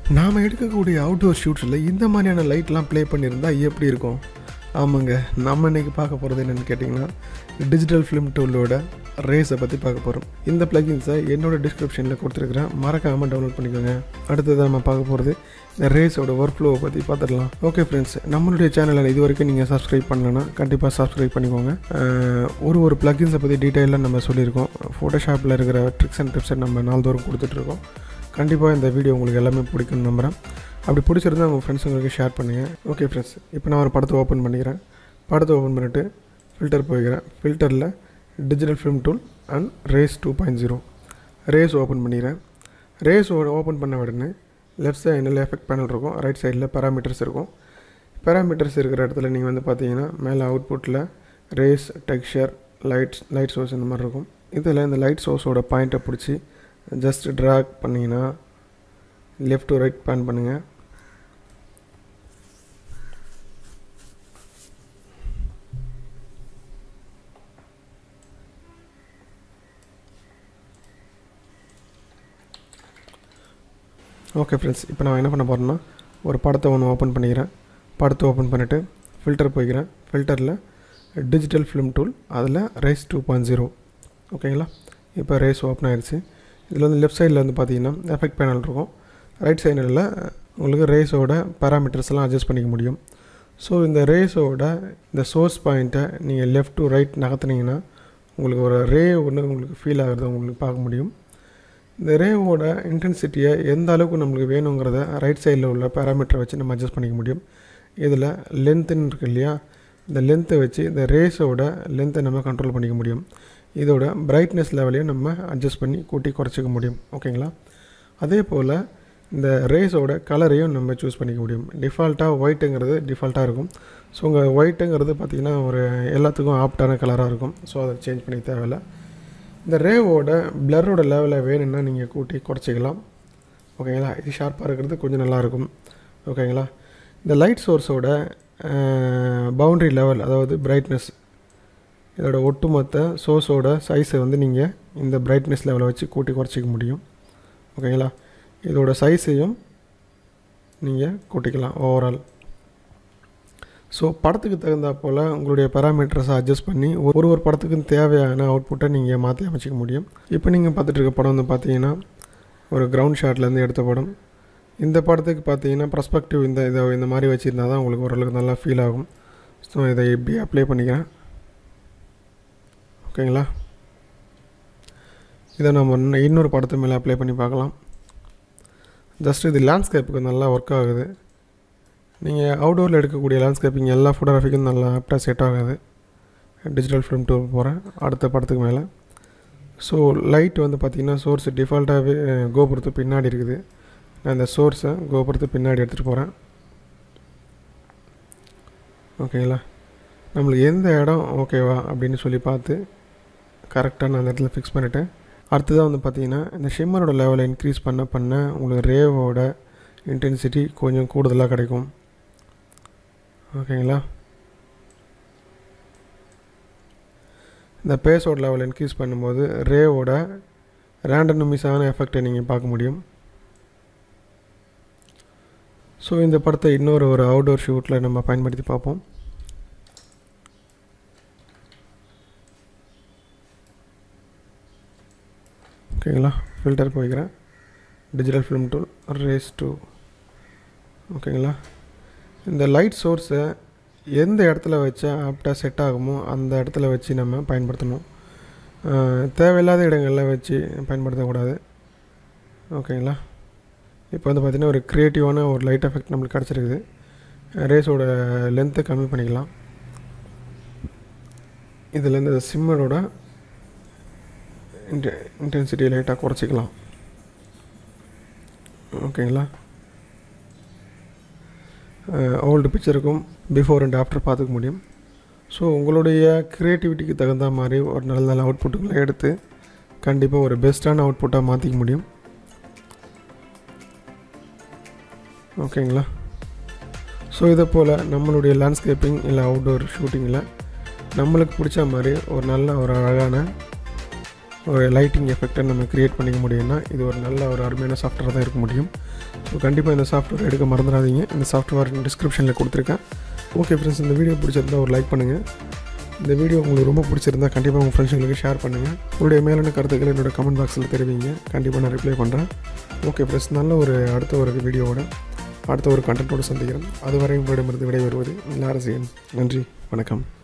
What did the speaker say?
நாம் எடுக்கக்கூடிய அவுட்டோர் ஷூட்ஸில் இந்த மாதிரியான லைட்லாம் ப்ளே பண்ணியிருந்தா எப்படி இருக்கும் ஆமாங்க நம்ம இன்றைக்கி பார்க்க போகிறது என்னென்னு கேட்டிங்கன்னா டிஜிட்டல் ஃபிலிம் டூலோட ரேஸை பற்றி பார்க்க போகிறோம் இந்த ப்ளகின்ஸை என்னோட டிஸ்கிரிப்ஷனில் கொடுத்துருக்குறேன் மறக்காமல் டவுன்லோட் பண்ணிக்கோங்க அடுத்தது நம்ம பார்க்க போகிறது இந்த ரேஸோட ஒர்க் ஃப்ளோவை பற்றி பார்த்துடலாம் ஓகே ஃப்ரெண்ட்ஸ் நம்மளுடைய சேனலில் இது வரைக்கும் நீங்கள் சப்ஸ்கிரைப் பண்ணலன்னா கண்டிப்பாக சப்ஸ்கிரைப் பண்ணிக்கோங்க அஹ், ஒரு ஒரு ப்ளகின்ஸை பற்றி டீட்டெயிலாக நம்ம சொல்லியிருக்கோம் ஃபோட்டோஷாப்பில் இருக்கிற ட்ரிக்ஸ் அண்ட் டிப்ஸை நம்ம நாள்தோறும் கொடுத்துட்ருக்கோம் கண்டிப்பாக இந்த வீடியோ உங்களுக்கு எல்லாமே பிடிக்கும்னு நம்புகிறேன் அப்படி பிடிச்சிருந்தா உங்கள் ஃப்ரெண்ட்ஸுங்களுக்கு ஷேர் பண்ணுங்கள் ஓகே ஃப்ரெண்ட்ஸ் இப்போ நான் ஒரு படத்தை ஓப்பன் பண்ணிக்கிறேன் படத்தை ஓப்பன் பண்ணிவிட்டு ஃபில்டர் போய்க்கிறேன் ஃபில்டரில் digital film tool and rays two point zero rays open பண்ணிக்கிறேன் ரேஸ் ஓப்பன் பண்ண உடனே லெஃப்ட் சைடில் எஃபெக்ட் பேனல் இருக்கும் ரைட் சைடில் பேராமீட்டர்ஸ் இருக்கும் பேராமீட்டர்ஸ் இருக்கிற இடத்துல நீங்கள் வந்து பார்த்தீங்கன்னா மேலே அவுட்புட்டில் rays texture lights light source இந்த மாதிரி இருக்கும் இதில் இந்த லைட் சோர்ஸோட பாயிண்ட்டை பிடிச்சி ஜஸ்ட் ட்ராக் பண்ணிங்கன்னா லெஃப்ட் டு ரைட் பேன் பண்ணுங்கள் ஓகே ஃப்ரெண்ட்ஸ் இப்போ நான் என்ன பண்ண போகிறேன்னா ஒரு படத்தை ஒன்று ஓப்பன் பண்ணிக்கிறேன் படத்தை ஓப்பன் பண்ணிவிட்டு ஃபில்டர் போய்க்கிறேன் ஃபில்டரில் டிஜிட்டல் ஃபிலிம் டூல் அதில் ரேஸ் டூ பாயிண்ட் ஜீரோ ஓகேங்களா இப்போ ரேஸ் ஓப்பன் ஆயிடுச்சு இதில் வந்து லெஃப்ட் சைடில் வந்து பார்த்தீங்கன்னா எஃபெக்ட் பேனல் இருக்கும் ரைட் சைடில் உங்களுக்கு ரேஸோட பேராமீட்டர்ஸ்லாம் அட்ஜஸ்ட் பண்ணிக்க முடியும் ஸோ இந்த ரேஸோட இந்த சோர்ஸ் பாயிண்ட்டை நீங்கள் லெஃப்ட் டு ரைட் நகர்த்துனீங்கன்னா உங்களுக்கு ஒரு ரே ஒன்று உங்களுக்கு ஃபீல் ஆகுறத உங்களுக்கு பார்க்க முடியும் இந்த ரேவோட இன்டென்சிட்டியை எந்த அளவுக்கு நம்மளுக்கு வேணுங்கிறத ரைட் சைடில் உள்ள பேராமீட்டரை வச்சு நம்ம அட்ஜஸ்ட் பண்ணிக்க முடியும் இதில் லென்த்துன்னு இருக்கு இல்லையா இந்த லென்த்தை வச்சு இந்த ரேஸோட லென்த்தை நம்ம கண்ட்ரோல் பண்ணிக்க முடியும் இதோட பிரைட்னஸ் லெவலையும் நம்ம அட்ஜஸ்ட் பண்ணி கூட்டி குறைச்சிக்க முடியும் ஓகேங்களா அதே போல் இந்த ரேஸோட கலரையும் நம்ம சூஸ் பண்ணிக்க முடியும் டிஃபால்ட்டாக ஒயிட்டுங்கிறது டிஃபால்ட்டாக இருக்கும் ஸோ உங்கள் ஒயிட்டுங்கிறது பார்த்திங்கன்னா ஒரு எல்லாத்துக்கும் ஆப்டான கலராக இருக்கும் ஸோ அதை சேஞ்ச் பண்ணி தேவையில்லை இந்த ரேவோட பிளரோட லெவலை வேணும்னா நீங்கள் கூட்டி குறைச்சிக்கலாம் ஓகேங்களா இது ஷார்ப்பாக இருக்கிறது கொஞ்சம் நல்லாயிருக்கும் ஓகேங்களா இந்த லைட் சோர்ஸோட பவுண்ட்ரி லெவல் அதாவது பிரைட்னஸ் இதோட ஒட்டுமொத்த சோர்ஸோட சைஸை வந்து நீங்கள் இந்த பிரைட்னஸ் லெவலை வச்சு கூட்டி குறைச்சிக்க முடியும் ஓகேங்களா இதோட சைஸையும் நீங்கள் கூட்டிக்கலாம் ஓவரால் ஸோ படத்துக்கு தகுந்தா போல் உங்களுடைய பேராமீட்டர்ஸை அட்ஜஸ்ட் பண்ணி ஒரு ஒரு படத்துக்கும் தேவையான அவுட்புட்டை நீங்கள் மாற்றி அமைச்சிக்க முடியும் இப்போ நீங்கள் பார்த்துட்டு இருக்க படம் வந்து பார்த்தீங்கன்னா ஒரு கிரவுண்ட் ஷாட்லேருந்து எடுத்த படம் இந்த படத்துக்கு பார்த்தீங்கன்னா ப்ரஸ்பெக்டிவ் இந்த இதை இந்த மாதிரி வச்சுருந்தா தான் உங்களுக்கு ஓரளவுக்கு நல்லா ஃபீல் ஆகும் ஸோ இதை இப்படி அப்ளை பண்ணிக்கிறேன் ஓகேங்களா இதை நம்ம இன்னும் இன்னொரு படத்து மேலே அப்ளை பண்ணி பார்க்கலாம் ஜஸ்ட் இது லேண்ட்ஸ்கேப்புக்கு நல்லா ஒர்க் ஆகுது நீங்கள் அவுடோரில் எடுக்கக்கூடிய லேண்ட்ஸ்கேப்பிங் எல்லா ஃபோட்டோகிராஃபிக்கும் நல்லா ஆப்டாக செட் ஆகாது டிஜிட்டல் ஃபிலிம் டூர் போகிறேன் அடுத்த படத்துக்கு மேலே ஸோ லைட் வந்து பார்த்திங்கன்னா சோர்ஸ் டிஃபால்ட்டாகவே கோபுரத்து பின்னாடி இருக்குது நான் இந்த சோர்ஸை கோபுரத்து பின்னாடி எடுத்துகிட்டு போகிறேன் ஓகேங்களா நம்மளுக்கு எந்த இடம் ஓகேவா அப்படின்னு சொல்லி பார்த்து கரெக்டாக நான் அந்த இடத்துல ஃபிக்ஸ் பண்ணிட்டேன் அடுத்ததாக வந்து பார்த்தீங்கன்னா இந்த ஷிம்மரோட லெவலை இன்க்ரீஸ் பண்ண பண்ண உங்களுக்கு ரேவோட இன்டென்சிட்டி கொஞ்சம் கூடுதலாக கிடைக்கும் ஓகேங்களா இந்த பேஸோட லெவல் இன்க்ரீஸ் பண்ணும்போது ரேவோட ரேண்டனமிஸான எஃபெக்டை நீங்கள் பார்க்க முடியும் ஸோ இந்த படத்தை இன்னொரு ஒரு அவுடோர் ஷூட்டில் நம்ம பயன்படுத்தி பார்ப்போம் ஓகேங்களா ஃபில்டர் போய்க்கிறேன் digital film tool rays two ஓகேங்களா இந்த லைட் சோர்ஸை எந்த இடத்துல வச்சா ஆப்டாக செட் ஆகுமோ அந்த இடத்துல வச்சு நம்ம பயன்படுத்தணும் அஹ், தேவையில்லாத இடங்களில் வச்சு பயன்படுத்தக்கூடாது ஓகேங்களா இப்போ வந்து பார்த்திங்கன்னா ஒரு க்ரியேட்டிவான ஒரு லைட் எஃபெக்ட் நம்மளுக்கு கிடச்சிருக்குது ரேஸோட லென்த்தை கம்மி பண்ணிக்கலாம் இதில் இந்த சிம்மரோட இன்டெ இன்டென்சிட்டி லைட்டாக குறைச்சிக்கலாம் ஓகேங்களா ஓல்டு பிக்சருக்கும் பிஃபோர் அண்ட் ஆஃப்டர் பார்த்துக்க முடியும் ஸோ உங்களுடைய க்ரியேட்டிவிட்டிக்கு தகுந்த மாதிரி ஒரு நல்ல நல்ல அவுட்புட்டுகளை எடுத்து கண்டிப்பாக ஒரு பெஸ்ட்டான அவுட்புட்டாக மாற்றிக்க முடியும் ஓகேங்களா ஸோ இதை போல் நம்மளுடைய லேண்ட்ஸ்கேப்பிங் இல்லை அவுட்டோர் ஷூட்டிங்கில் நம்மளுக்கு பிடிச்ச மாதிரி ஒரு நல்ல ஒரு அழகான ஒரு லைட்டிங் எஃபெக்டை நம்ம க்ரியேட் பண்ணிக்க முடியும்னா இது ஒரு நல்ல ஒரு அருமையான சாஃப்ட்வேர் தான் இருக்க முடியும் ஸோ கண்டிப்பாக இந்த சாஃப்ட்வேர் எடுக்க மறந்துடாதீங்க இந்த சாஃப்ட்வேர் டிஸ்கிரிப்ஷனில் கொடுத்துருக்கேன் ஓகே ஃப்ரெண்ட்ஸ் இந்த வீடியோ பிடிச்சிருந்தா ஒரு லைக் பண்ணுங்கள் இந்த வீடியோ உங்களுக்கு ரொம்ப பிடிச்சிருந்தா கண்டிப்பாக உங்கள் ஃப்ரெண்ட்ஸுங்களுக்கு ஷேர் பண்ணுங்கள் உங்களுடைய மேலான கருத்துக்களை என்னோட கமெண்ட் பாக்ஸில் தெரிவிங்க கண்டிப்பாக நான் ரிப்ளை பண்ணுறேன் ஓகே ஃப்ரெண்ட்ஸ் நல்ல ஒரு அடுத்த ஒரு வீடியோவோட அடுத்த ஒரு கண்டென்ட்டோடு சந்திக்கிறேன் அதுவரை உங்களிடமிருந்து விடைபெறுவது எல்லாரசியன் நன்றி வணக்கம்